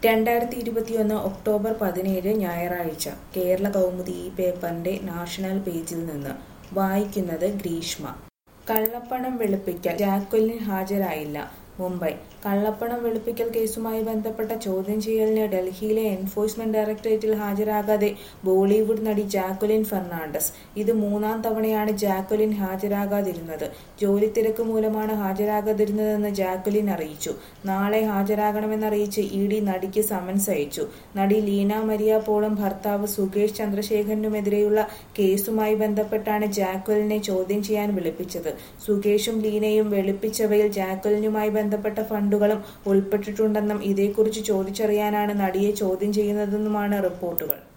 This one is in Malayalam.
രണ്ടായിരത്തി ഇരുപത്തിയൊന്ന് ഒക്ടോബർ പതിനേഴ് ഞായറാഴ്ച കേരള കൗമുദി ഈ പേപ്പറിന്റെ നാഷണൽ പേജിൽ നിന്ന് വായിക്കുന്നത് ഗ്രീഷ്മ കള്ളപ്പണം വെളുപ്പിക്കൽ ജാക്വലിൻ ഹാജരായില്ല മുംബൈ കള്ളപ്പണം വെളുപ്പിക്കൽ കേസുമായി ബന്ധപ്പെട്ട ചോദ്യം ചെയ്യലിന് ഡൽഹിയിലെ എൻഫോഴ്സ്മെന്റ് ഡയറക്ടറേറ്റിൽ ഹാജരാകാതെ ബോളിവുഡ് നടി ജാക്വലിൻ ഫെർണാണ്ടസ് ഇത് മൂന്നാം തവണയാണ് ജാക്വലിൻ ഹാജരാകാതിരുന്നത് ജോലി തിരക്ക് മൂലമാണ് ഹാജരാകാതിരുന്നതെന്ന് ജാക്വലിൻ അറിയിച്ചു നാളെ ഹാജരാകണമെന്നറിയിച്ച് ഇ ഡി നടിക്ക് സമൻസ് അയച്ചു നടി ലീന മരിയ പോളും ഭർത്താവ് സുകേഷ് ചന്ദ്രശേഖരനുമെതിരെയുള്ള കേസുമായി ബന്ധപ്പെട്ടാണ് ജാക്വലിനെ ചോദ്യം ചെയ്യാൻ വിളിപ്പിച്ചത് സുകേഷും ലീനയും വെളുപ്പിച്ചവയിൽ ജാക്വലിനുമായി ബന്ധപ്പെട്ട ഫണ്ടുകളും ഉൾപ്പെട്ടിട്ടുണ്ടെന്നും ഇതേക്കുറിച്ച് ചോദിച്ചറിയാനാണ് നടിയെ ചോദ്യം ചെയ്യുന്നതെന്നുമാണ് റിപ്പോർട്ടുകൾ